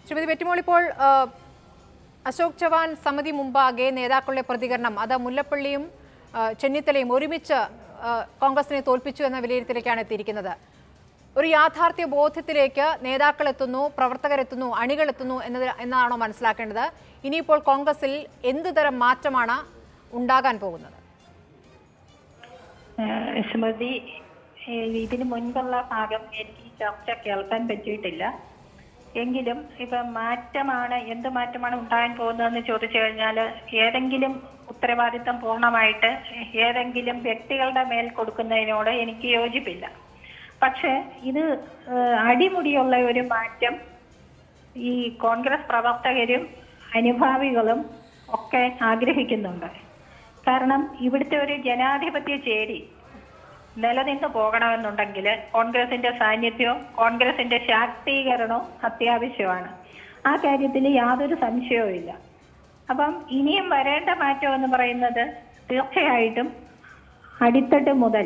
ശ്രീമതി വെറ്റിമോൾ ഇപ്പോൾ ആ, അശോക് ചവാൻ സമിതി മുമ്പാകെ നേതാക്കളുടെ പ്രതികരണം അത് മുല്ലപ്പള്ളിയും ആ, ചെന്നിത്തലയും ഒരുമിച്ച് ആ, കോൺഗ്രസിനെ തോൽപ്പിച്ചു എന്ന വിലയിരുത്തലേക്കാണ് എത്തിയിരിക്കുന്നത് ഒരു യാഥാർത്ഥ്യ ബോധ്യത്തിലേക്ക് നേതാക്കൾ എത്തുന്നു പ്രവർത്തകരെത്തുന്നു അണികളെത്തുന്നു എന്നത് എന്നാണോ മനസ്സിലാക്കേണ്ടത് ഇനിയിപ്പോൾ കോൺഗ്രസിൽ എന്ത് തരം മാറ്റമാണ് ഉണ്ടാകാൻ പോകുന്നത് ഏഹ് സ്മൃതി ഏഹ് ഇതിനു മുൻപുള്ള ഭാഗം എനിക്ക് ഈ ചർച്ച കേൾക്കാൻ പറ്റിയിട്ടില്ല എങ്കിലും ഇപ്പൊ മാറ്റമാണ് എന്ത് മാറ്റമാണ് ഉണ്ടാകാൻ പോകുന്നതെന്ന് ചോദിച്ചു കഴിഞ്ഞാൽ ഏതെങ്കിലും ഉത്തരവാദിത്തം പൂർണ്ണമായിട്ട് ഏതെങ്കിലും വ്യക്തികളുടെ മേൽ കൊടുക്കുന്നതിനോട് എനിക്ക് യോജിപ്പില്ല പക്ഷെ ഇത് ഏഹ് അടിമുടിയുള്ള ഒരു മാറ്റം ഈ കോൺഗ്രസ് പ്രവർത്തകരും അനുഭാവികളും ഒക്കെ ആഗ്രഹിക്കുന്നുണ്ട് കാരണം ഇവിടുത്തെ ഒരു ജനാധിപത്യ ചേരി നിലനിന്ന് പോകണമെന്നുണ്ടെങ്കിൽ കോൺഗ്രസിന്റെ സാന്നിധ്യവും കോൺഗ്രസിന്റെ ശാക്തീകരണവും അത്യാവശ്യമാണ് ആ കാര്യത്തിൽ യാതൊരു സംശയവും ഇല്ല അപ്പം ഇനിയും വരേണ്ട മാറ്റം എന്ന് പറയുന്നത് തീർച്ചയായിട്ടും അടിത്തട്ട് മുതൽ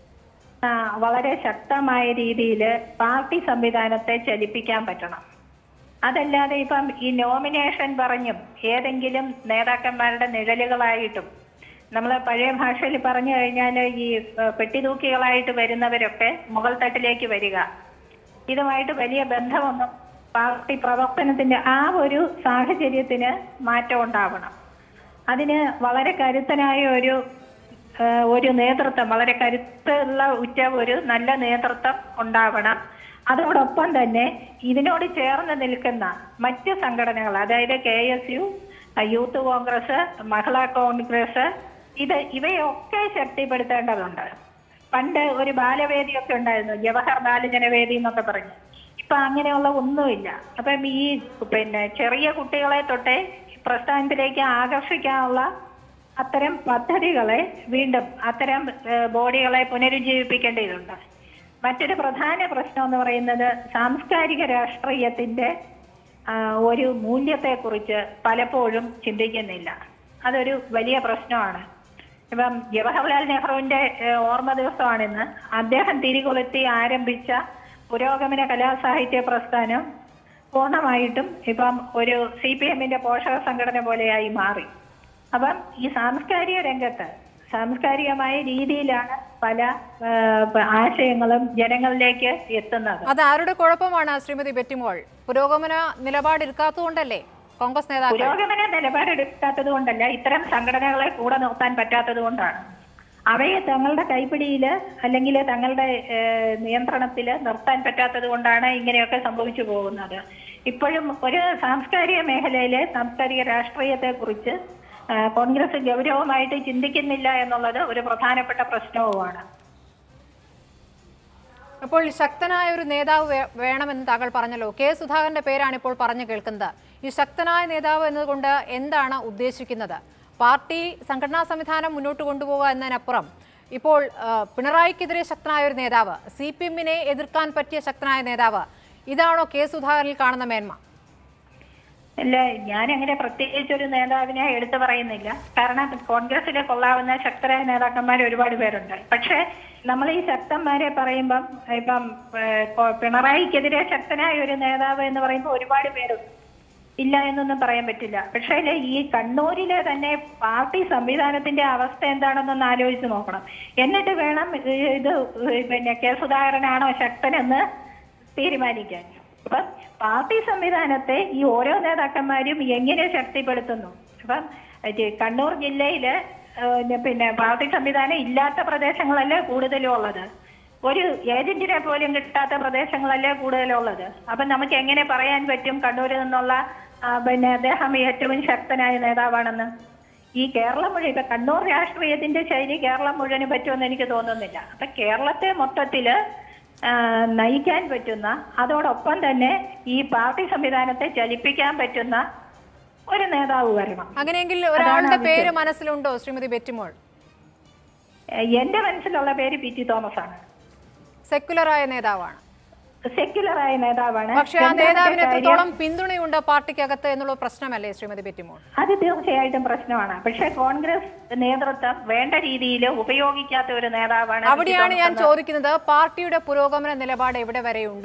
ആ, വളരെ ശക്തമായ രീതിയിൽ പാർട്ടി സംവിധാനത്തെ ചലിപ്പിക്കാൻ പറ്റണം അതല്ലാതെ ഇപ്പം ഈ നോമിനേഷൻ പറഞ്ഞും ഏതെങ്കിലും നേതാക്കന്മാരുടെ നിഴലുകളായിട്ടും നമ്മൾ പഴയ ഭാഷയിൽ പറഞ്ഞു കഴിഞ്ഞാൽ ഈ ഏഹ്, പെട്ടിതൂക്കികളായിട്ട് വരുന്നവരൊക്കെ മുകൾ തട്ടിലേക്ക് വരിക ഇതുമായിട്ട് വലിയ ബന്ധമൊന്നും പാർട്ടി പ്രവർത്തനത്തിന്റെ ആ ഒരു സാഹചര്യത്തിന് മാറ്റം ഉണ്ടാവണം അതിന് വളരെ കരുത്തനായ ഒരു ഏഹ്, ഒരു നേതൃത്വം വളരെ കരുത്തുള്ള ഉറ്റ ഒരു നല്ല നേതൃത്വം ഉണ്ടാവണം അതോടൊപ്പം തന്നെ ഇതിനോട് ചേർന്ന് നിൽക്കുന്ന മറ്റ് സംഘടനകൾ അതായത് K S U youth Congress Mahila Congress ഇത് ഇവയൊക്കെ ശക്തിപ്പെടുത്തേണ്ടതുണ്ട് പണ്ട് ഒരു ബാലവേദിയൊക്കെ ഉണ്ടായിരുന്നു ജവഹർ ബാലജനവേദി എന്നൊക്കെ പറഞ്ഞു ഇപ്പൊ അങ്ങനെയുള്ള ഒന്നുമില്ല അപ്പം ഈ പിന്നെ ചെറിയ കുട്ടികളെ തൊട്ടേ പ്രസ്ഥാനത്തിലേക്ക് ആകർഷിക്കാനുള്ള അത്തരം പദ്ധതികളെ വീണ്ടും അത്തരം ഏഹ്, ബോഡികളെ പുനരുജ്ജീവിപ്പിക്കേണ്ടതുണ്ട് മറ്റൊരു പ്രധാന പ്രശ്നം എന്ന് പറയുന്നത് സാംസ്കാരിക രാഷ്ട്രീയത്തിന്റെ ആ, ഒരു മൂല്യത്തെക്കുറിച്ച് പലപ്പോഴും ചിന്തിക്കുന്നില്ല അതൊരു വലിയ പ്രശ്നമാണ് ഇപ്പം ജവഹർലാൽ നെഹ്റുവിന്റെ ഏഹ്, ഓർമ്മ ദിവസമാണിന്ന് അദ്ദേഹം തിരികൊളുത്തി ആരംഭിച്ച പുരോഗമന കലാസാഹിത്യ പ്രസ്ഥാനം പൂർണ്ണമായിട്ടും ഇപ്പം ഒരു സി പി എമ്മിന്റെ പോഷക സംഘടന പോലെയായി മാറി അപ്പം ഈ സാംസ്കാരിക രംഗത്ത് സാംസ്കാരികമായ രീതിയിലാണ് പല ഏഹ്, ആശയങ്ങളും ജനങ്ങളിലേക്ക് എത്തുന്നത് അത് ആരുടെ കുഴപ്പമാണ് ശ്രീമതി ബെറ്റിമോൾ പുരോഗമന നിലപാടെടുക്കാത്തതുകൊണ്ടല്ലേ കോൺഗ്രസ് നേതാക്കൾ പുരോഗമന നിലപാടെടുക്കാത്തത് കൊണ്ടല്ല ഇത്തരം സംഘടനകളെ കൂടെ നിർത്താൻ പറ്റാത്തത് കൊണ്ടാണ് അവയെ തങ്ങളുടെ കൈപ്പിടിയില് അല്ലെങ്കിൽ തങ്ങളുടെ ഏഹ്, നിയന്ത്രണത്തില് നിർത്താൻ പറ്റാത്തത് കൊണ്ടാണ് ഇങ്ങനെയൊക്കെ സംഭവിച്ചു പോകുന്നത് ഇപ്പോഴും ഒരു സാംസ്കാരിക മേഖലയിലെ സാംസ്കാരിക രാഷ്ട്രീയത്തെ കുറിച്ച് കോൺഗ്രസ് ഗൗരവമായിട്ട് ചിന്തിക്കുന്നില്ല എന്നുള്ളത് ഒരു പ്രധാനപ്പെട്ട പ്രശ്നവുമാണ് അപ്പോൾ ശക്തനായ ഒരു നേതാവ് വേ- വേണമെന്ന് താങ്കൾ പറഞ്ഞല്ലോ കെ സുധാകരന്റെ പേരാണ് ഇപ്പോൾ പറഞ്ഞു കേൾക്കുന്നത് ഈ ശക്തനായ നേതാവ് എന്നതുകൊണ്ട് എന്താണ് ഉദ്ദേശിക്കുന്നത് പാർട്ടി സംഘടനാ സംവിധാനം മുന്നോട്ട് കൊണ്ടുപോകുക എന്നതിനപ്പുറം ഇപ്പോൾ ആ, പിണറായിക്കെതിരെ ശക്തനായ ഒരു നേതാവ് സി പി എമ്മിനെ എതിർക്കാൻ പറ്റിയ ശക്തനായ നേതാവ് ഇതാണോ കെ സുധാകരനിൽ കാണുന്ന മേന്മ അല്ല ഞാൻ അങ്ങനെ പ്രത്യേകിച്ച് ഒരു നേതാവിനെ എടുത്തു പറയുന്നില്ല കാരണം കോൺഗ്രസിൽ കൊള്ളാവുന്ന ശക്തരായ നേതാക്കന്മാർ ഒരുപാട് പേരുണ്ട് പക്ഷെ നമ്മൾ ഈ ശക്തന്മാരെ പറയുമ്പം ഇപ്പം ഏഹ്, കൊ- പിണറായിക്കെതിരെ ശക്തനായ ഒരു നേതാവ് എന്ന് പറയുമ്പോൾ ഒരുപാട് പേരുണ്ട് ഇല്ല എന്നൊന്നും പറയാൻ പറ്റില്ല പക്ഷേ ഈ കണ്ണൂരിലെ തന്നെ പാർട്ടി സംവിധാനത്തിന്റെ അവസ്ഥ എന്താണെന്നൊന്ന് ആലോചിച്ച് നോക്കണം എന്നിട്ട് വേണം ഏഹ്, ഇത് ഏഹ്, പിന്നെ കെ സുധാകരനാണോ ശക്തനെന്ന് തീരുമാനിക്കാൻ അപ്പം പാർട്ടി സംവിധാനത്തെ ഈ ഓരോ നേതാക്കന്മാരും എങ്ങനെ ശക്തിപ്പെടുത്തുന്നു അപ്പം ഇത് കണ്ണൂർ ജില്ലയില് ഏഹ്, പിന്നെ പാർട്ടി സംവിധാനം ഇല്ലാത്ത പ്രദേശങ്ങളല്ലേ കൂടുതലും ഉള്ളത് ഒരു ഏജന്റിനെ പോലും കിട്ടാത്ത പ്രദേശങ്ങളല്ലേ കൂടുതലുള്ളത് അപ്പൊ നമുക്ക് എങ്ങനെ പറയാൻ പറ്റും കണ്ണൂരിൽ നിന്നുള്ള ആ, പിന്നെ അദ്ദേഹം ഏറ്റവും ശക്തനായ നേതാവാണെന്ന് ഈ കേരളം മുഴുവൻ ഇപ്പൊ കണ്ണൂർ രാഷ്ട്രീയത്തിന്റെ ശൈലി കേരളം മുഴുവന് പറ്റുമെന്ന് എനിക്ക് തോന്നുന്നില്ല അപ്പൊ കേരളത്തെ മൊത്തത്തില് ആ, നയിക്കാൻ പറ്റുന്ന അതോടൊപ്പം തന്നെ ഈ പാർട്ടി സംവിധാനത്തെ ചലിപ്പിക്കാൻ പറ്റുന്ന ഒരു നേതാവ് വരണം അങ്ങനെയെങ്കിൽ ഒരാളുടെ പേര് മനസ്സിലുണ്ടോ ശ്രീമതി ബെറ്റിമോൾ ഏഹ് എന്റെ മനസ്സിലുള്ള പേര് പി ടി തോമസ് ആണ് സെക്കുലറായ നേതാവാണ് സെക്യുലറായ നേതാവാണ് പക്ഷേ ആ രണ്ടാമത്തെ നേതാവിന് കാര്യം- എത്രത്തോളം പിന്തുണയുണ്ട് പാർട്ടിക്കകത്ത് എന്നുള്ള പ്രശ്നമല്ലേ ശ്രീമതി ബെറ്റിമോൾ അത് തീർച്ചയായിട്ടും പ്രശ്നമാണ് പക്ഷെ കോൺഗ്രസ് നേതൃത്വം വേണ്ട രീതിയിൽ ഉപയോഗിക്കാത്ത ഒരു നേതാവാണ് പി. ടി. അവിടെയാണ് തോമസ് ഞാൻ എന്ന്. ചോദിക്കുന്നത് പാർട്ടിയുടെ പുരോഗമന നിലപാട് എവിടെ വരെയുണ്ട്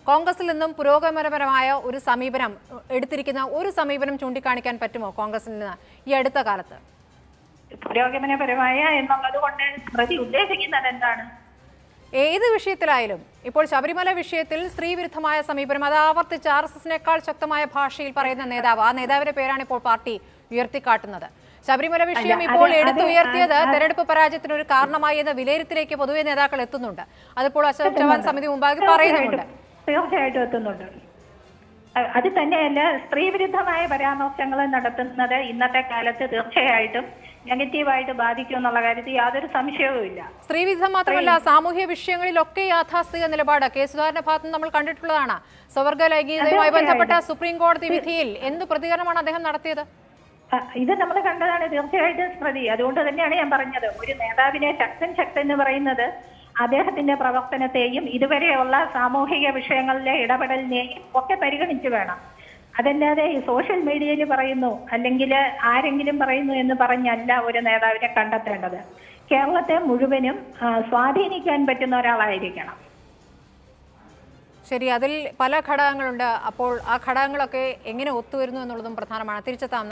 കോൺഗ്രസിൽ നിന്നും പുരോഗമനപരമായ ഒരു സമീപനം എടുത്തിരിക്കുന്ന ഒരു സമീപനം ചൂണ്ടിക്കാണിക്കാൻ പറ്റുമോ കോൺഗ്രസിൽ നിന്ന് ഈ അടുത്ത കാലത്ത് പുരോഗമനപരമായ എന്നുള്ളത് കൊണ്ട് സ്മൃതി ഉദ്ദേശിക്കുന്നത് എന്താണ് ഏത് വിഷയത്തിലായാലും ഇപ്പോൾ ശബരിമല വിഷയത്തിൽ സ്ത്രീവിരുദ്ധമായ സമീപനം അത് ആവർത്തിച്ച് ആർ എസ് എസിനേക്കാൾ ശക്തമായ ഭാഷയിൽ പറയുന്ന നേതാവ് ആ നേതാവിന്റെ പേരാണ് ഇപ്പോൾ പാർട്ടി ഉയർത്തിക്കാട്ടുന്നത് ശബരിമല വിഷയം അല്ല, ഇപ്പോൾ അത് അത് എടുത്തുയർത്തിയത് അത് തെരഞ്ഞെടുപ്പ് പരാജയത്തിന് ഒരു കാരണമായി എന്ന വിലയിരുത്തലേക്ക് പൊതുവെ നേതാക്കൾ എത്തുന്നുണ്ട് അതിപ്പോൾ അശോക് ചവാൻ സമിതി മുമ്പാകെ പറയുന്നുമുണ്ട് തീർച്ചയായിട്ടും തീർച്ചയായിട്ടും എത്തുന്നുണ്ട് അ- അത് തന്നെയല്ല സ്ത്രീവിരുദ്ധമായ പരാമർശങ്ങൾ നടത്തുന്നത് ഇന്നത്തെ കാലത്ത് തീർച്ചയായിട്ടും നെഗറ്റീവായിട്ട് ബാധിക്കും എന്നുള്ള കാര്യത്തിൽ യാതൊരു സംശയവുമില്ല സ്ത്രീവിധം മാത്രമല്ല സാമൂഹ്യ വിഷയങ്ങളിലൊക്കെ യാഥാസ്ഥിക നിലപാട് കെ സുധാകരന്റെ ഭാഗത്ത് നിന്ന് നമ്മൾ കണ്ടിട്ടുള്ളതാണ് സ്വർഗ ലൈംഗികതയുമായി ബന്ധപ്പെട്ട സുപ്രീം കോടതി വിധിയിൽ എന്ത് പ്രതികരണമാണ് അദ്ദേഹം നടത്തിയത് അ, ഇത് നമ്മൾ കണ്ടതാണ് തീർച്ചയായിട്ടും സ്മൃതി അതുകൊണ്ട് തന്നെയാണ് ഞാൻ പറഞ്ഞത് ഒരു നേതാവിനെ ശക്തൻ ശക്തൻ എന്ന് പറയുന്നത് അദ്ദേഹത്തിന്റെ പ്രവർത്തനത്തെയും ഇതുവരെയുള്ള സാമൂഹിക വിഷയങ്ങളിലെ ഇടപെടലിനെയും ഒക്കെ പരിഗണിച്ച് വേണം അതല്ലാതെ ഈ സോഷ്യൽ മീഡിയയിൽ പറയുന്നു അല്ലെങ്കിൽ ആരെങ്കിലും പറയുന്നു എന്ന് പറഞ്ഞല്ല ഒരു നേതാവിനെ കണ്ടെത്തേണ്ടത് കേരളത്തെ മുഴുവനും ആ, സ്വാധീനിക്കാൻ പറ്റുന്ന ഒരാളായിരിക്കണം ശരി അതിൽ പല ഘടകങ്ങളുണ്ട് അപ്പോൾ ആ ഘടകങ്ങളൊക്കെ എങ്ങനെ ഒത്തുവരുന്നു എന്നുള്ളതും പ്രധാനമാണ് തിരിച്ചെത്താം